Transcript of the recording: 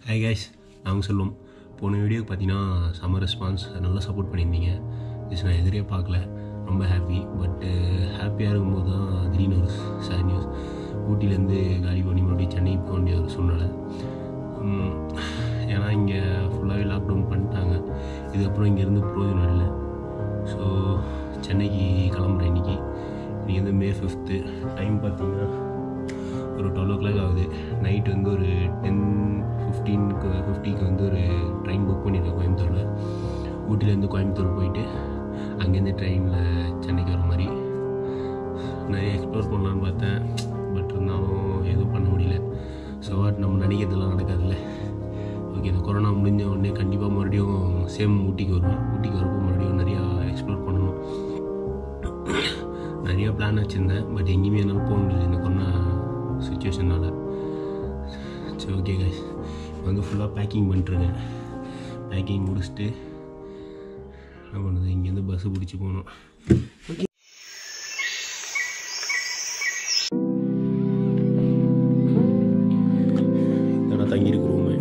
hi guys நாங்கள் சொல்லுவோம் போன வீடியோக்கு பார்த்தீங்கன்னா செம்ம ரெஸ்பான்ஸ் நல்லா சப்போர்ட் பண்ணியிருந்தீங்க இது நான் எதிரே பார்க்கல ரொம்ப ஹாப்பி பட்டு ஹாப்பியாக இருக்கும்போது தான் திடீர்னு ஒரு சேட் நியூஸ் ஊட்டிலேருந்து காலி பண்ணி மறுபடியும் சென்னைக்கு போக வேண்டிய ஒரு சூழ்நிலை உம், ஏன்னா இங்கே ஃபுல்லாகவே லாக்டவுன் பண்ணிட்டாங்க இதுக்கப்புறம் இங்கேருந்து பிரயோஜனம் இல்லை ஸோ சென்னைக்கு கிளம்புறேன் இன்றைக்கி இன்றைக்கி வந்து மே ஃபிஃப்த்து டைம் பார்த்தீங்கன்னா ஒரு டுவெல் ஓ கிளாக் ஆகுது நைட் வந்து ஒரு டென் ஃபிஃப்டீனுக்கு ஃபிஃப்டிக்கு வந்து ஒரு ட்ரெயின் புக் பண்ணியிருக்கேன் கோயம்புத்தூரில் ஊட்டிலேருந்து கோயம்புத்தூர் போயிட்டு அங்கேருந்து ட்ரெயினில் சென்னைக்கு வர மாதிரி நிறைய எக்ஸ்ப்ளோர் பண்ணலான்னு பார்த்தேன் பட் இருந்தாலும் எதுவும் பண்ண முடியல ஸோ வாட் நம்ம நினைக்கிறதுலாம் நடக்காதுல்ல ஓகே இந்த கொரோனா முடிஞ்ச உடனே கண்டிப்பாக மறுபடியும் சேம் ஊட்டிக்கு வருவேன் ஊட்டிக்கு வரப்போ மறுபடியும் நிறையா எக்ஸ்ப்ளோர் பண்ணணும் நிறைய பிளான் வச்சுருந்தேன் பட் எங்கேயுமே என்னால் போக முடியல இந்த கொரோனா சுச்சுவேஷனால் சரி ஓகே கைஸ் வந்து ஃபுல்லாக பேக்கிங் பண்ணிட்டுருக்கேன் பேக்கிங் முடிச்சுட்டு என்ன பண்ணுறது இங்கேருந்து பஸ்ஸு பிடிச்சி போகணும் நான் தங்கியிருக்க ரூமு